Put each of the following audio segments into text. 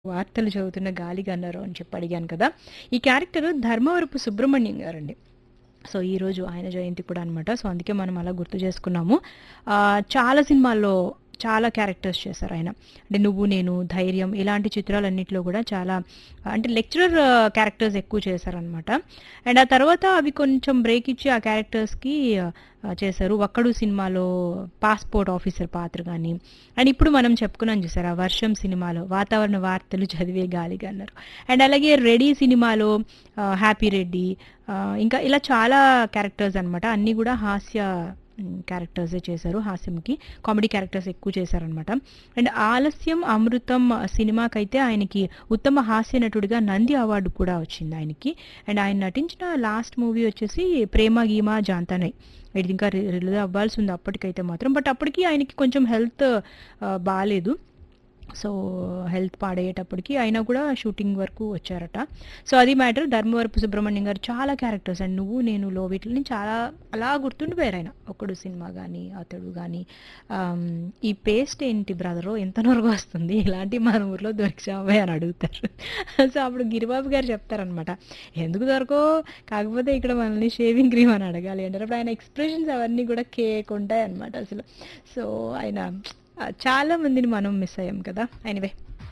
వార్తలు చదువుతున్న గాలి గన్నరు అని చెప్పి అడిగాను కదా ఈ క్యారెక్టర్ ధర్మవరపు సుబ్రహ్మణ్యం గారండి సో ఈరోజు ఆయన జయంతి కూడా అనమాట సో అందుకే మనం అలా గుర్తు చేసుకున్నాము ఆ, చాలా సినిమాల్లో చాలా క్యారెక్టర్స్ చేశారు ఆయన అంటే నువ్వు నేను ధైర్యం ఇలాంటి చిత్రాలన్నింటిలో కూడా చాలా అంటే లెక్చరర్ క్యారెక్టర్స్ ఎక్కువ చేశారనమాట అండ్ ఆ తర్వాత అవి కొంచెం బ్రేక్ ఇచ్చి ఆ క్యారెక్టర్స్కి చేశారు ఒక్కడు సినిమాలో పాస్పోర్ట్ ఆఫీసర్ పాత్ర కానీ అండ్ ఇప్పుడు మనం చెప్పుకున్నాం చూసారా వర్షం సినిమాలో వాతావరణ వార్తలు చదివే గాలిగా అన్నారు అండ్ అలాగే రెడీ సినిమాలో ఆ, హ్యాపీ రెడ్డి ఆ, ఇంకా ఇలా చాలా క్యారెక్టర్స్ అన్నమాట అన్నీ కూడా హాస్య క్యారెక్టర్సే చేశారు హాస్యంకి కామెడీ క్యారెక్టర్స్ ఎక్కువ చేశారనమాట అండ్ ఆలస్యం అమృతం సినిమాకైతే ఆయనకి ఉత్తమ హాస్య నటుడిగా నంది అవార్డు కూడా వచ్చింది ఆయనకి అండ్ ఆయన నటించిన లాస్ట్ మూవీ వచ్చేసి ప్రేమ గీమా జాంతానై ఇది ఇంకా రిలీజ్ అవ్వాల్సి ఉంది అప్పటికైతే మాత్రం బట్ అప్పటికి ఆయనకి కొంచెం హెల్త్ బాగాలేదు సో హెల్త్ పాడయ్యేటప్పటికి అయినా కూడా షూటింగ్ వరకు వచ్చారట సో అది మ్యాటర్ ధర్మవరపు సుబ్రహ్మణ్యం గారు చాలా క్యారెక్టర్స్ అండ్ నువ్వు నేను లో వీటిని చాలా అలా గుర్తుండిపోయారు ఆయన ఒకడు సినిమా కానీ అతడు కానీ ఆమ్, ఈ పేస్ట్ ఏంటి బ్రదరు ఎంత నొరగ వస్తుంది ఇలాంటి మన ఊర్లో దొరికిచావే అని అడుగుతారు సో అప్పుడు గిరిబాబు గారు చెప్తారనమాట ఎందుకు దొరకో కాకపోతే ఇక్కడ మనల్ని షేవింగ్ క్రీమ్ అని అడగాలి అంటారు అప్పుడు ఆయన ఎక్స్ప్రెషన్స్ అవన్నీ కూడా కేక్ ఉంటాయి అనమాట అసలు సో ఆయన ఆ, చాలా మందిని మనం మిస్ అయ్యాం కదా ఎనివే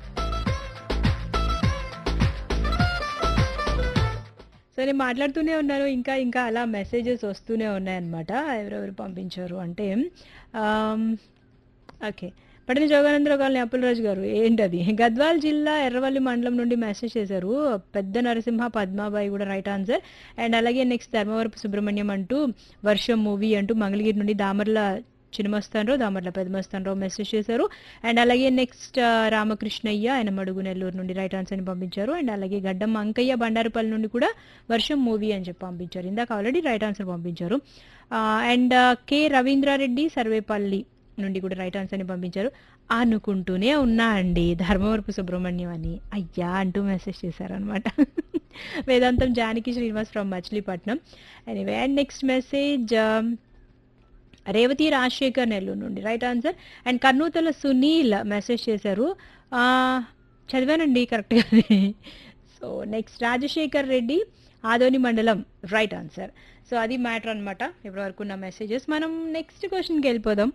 సో నేను మాట్లాడుతూనే ఉన్నాను ఇంకా ఇంకా అలా మెసేజెస్ వస్తూనే ఉన్నాయన్నమాట ఎవరెవరు పంపించారు అంటే ఆమ్, ఓకే పడిన జోగానందరావు గారిని అప్పులరాజు గారు ఏంటది గద్వాల్ జిల్లా ఎర్రవల్లి మండలం నుండి మెసేజ్ చేశారు పెద్ద నరసింహ పద్మాబాయి కూడా రైట్ ఆన్సర్ అండ్ అలాగే నెక్స్ట్ ధర్మవరపు సుబ్రహ్మణ్యం అంటూ వర్షం మూవీ అంటూ మంగళగిరి నుండి దామర్ల చిన్నమస్తానరావు దామర్ల పెద్దమస్తానరావు మెసేజ్ చేశారు అండ్ అలాగే నెక్స్ట్ రామకృష్ణయ్య ఆయన మడుగు నెల్లూరు నుండి రైట్ ఆన్సర్ని పంపించారు అండ్ అలాగే గడ్డం అంకయ్య బండారుపల్లి నుండి కూడా వర్షం మూవీ అని చెప్పి పంపించారు ఇందాక ఆల్రెడీ రైట్ ఆన్సర్ పంపించారు అండ్ కె రవీంద్రారెడ్డి సర్వేపల్లి నుండి కూడా రైట్ ఆన్సర్ని పంపించారు అనుకుంటూనే ఉన్నా అండి ధర్మవరపు సుబ్రహ్మణ్యం అని అయ్యా అంటూ మెసేజ్ చేశారనమాట Vedantam Janaki Srinivas from Machilipatnam anyway and next message Revathi Rajasekhar Nellore నుండి right answer and Karnuthala Sunil message చేశారు ఆ, చదివానండి కరెక్ట్గా సో నెక్స్ట్ రాజశేఖర్ రెడ్డి ఆదోని మండలం రైట్ ఆన్సర్ సో అది మ్యాటర్ అనమాట ఇప్పటివరకు ఉన్న మెసేజెస్ మనం నెక్స్ట్ క్వశ్చన్కి వెళ్ళిపోదాం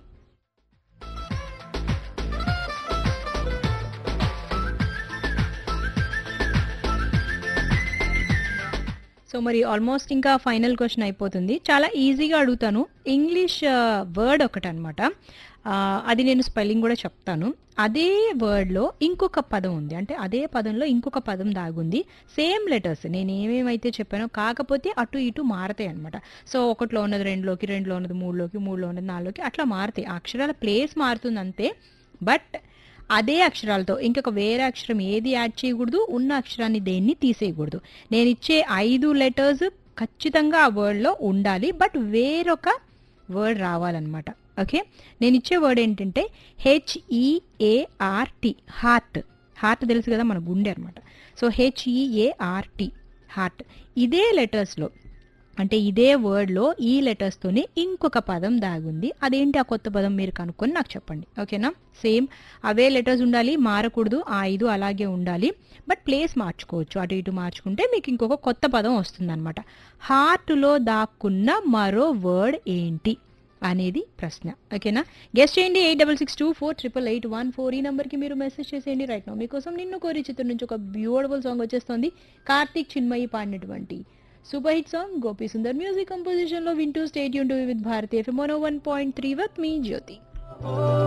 సో మరి ఆల్మోస్ట్ ఇంకా ఫైనల్ క్వశ్చన్ అయిపోతుంది చాలా ఈజీగా అడుగుతాను ఇంగ్లీష్ వర్డ్ ఒకటి అనమాట అది నేను స్పెల్లింగ్ కూడా చెప్తాను అదే వర్డ్లో ఇంకొక పదం ఉంది అంటే అదే పదంలో ఇంకొక పదం దాగుంది సేమ్ లెటర్స్ నేను ఏమేమైతే చెప్పానో కాకపోతే అటు ఇటు మారతాయి అనమాట సో ఒకటిలో ఉన్నది రెండులోకి రెండులో ఉన్నది మూడులోకి మూడులో ఉన్నది నాలుగులోకి అట్లా మారుతాయి ఆ అక్షరాల ప్లేస్ మారుతుంది అంతే బట్ అదే అక్షరాలతో ఇంకొక వేరే అక్షరం ఏది యాడ్ చేయకూడదు ఉన్న అక్షరాన్ని దేన్ని తీసేయకూడదు నేను ఇచ్చే ఐదు లెటర్స్ ఖచ్చితంగా ఆ వర్డ్లో ఉండాలి బట్ వేరొక వర్డ్ రావాలన్నమాట ఓకే నేను ఇచ్చే వర్డ్ ఏంటంటే హెచ్ఈఏఆర్టి హార్ట్ హార్ట్ తెలుసు కదా మన గుండె అనమాట సో హెచ్ఈఏఆర్టి హార్ట్ ఇదే లెటర్స్లో అంటే ఇదే వర్డ్లో ఈ లెటర్స్తోనే ఇంకొక పదం దాగుంది అదేంటి ఆ కొత్త పదం మీరు కనుక్కొని నాకు చెప్పండి ఓకేనా సేమ్ అవే లెటర్స్ ఉండాలి మారకూడదు ఆ ఐదు అలాగే ఉండాలి బట్ ప్లేస్ మార్చుకోవచ్చు అటు ఇటు మార్చుకుంటే మీకు ఇంకొక కొత్త పదం వస్తుందన్నమాట హార్ట్లో దాక్కున్న మరో వర్డ్ ఏంటి అనేది ప్రశ్న ఓకేనా గెస్ట్ చేయండి eight double six two four triple eight one four ఈ నెంబర్కి మీరు మెసేజ్ చేసేయండి రైట్ నో మీకోసం నిన్ను కోరి చిత్రం నుంచి ఒక బ్యూటిఫుల్ సాంగ్ వచ్చేస్తుంది కార్తీక్ చిన్మయి పాడినటువంటి super hit song Gopi Sundar music composition లో వింటూ స్టేట్ యూన్ to with Bharatiya FM one point three with మీ జ్యోతి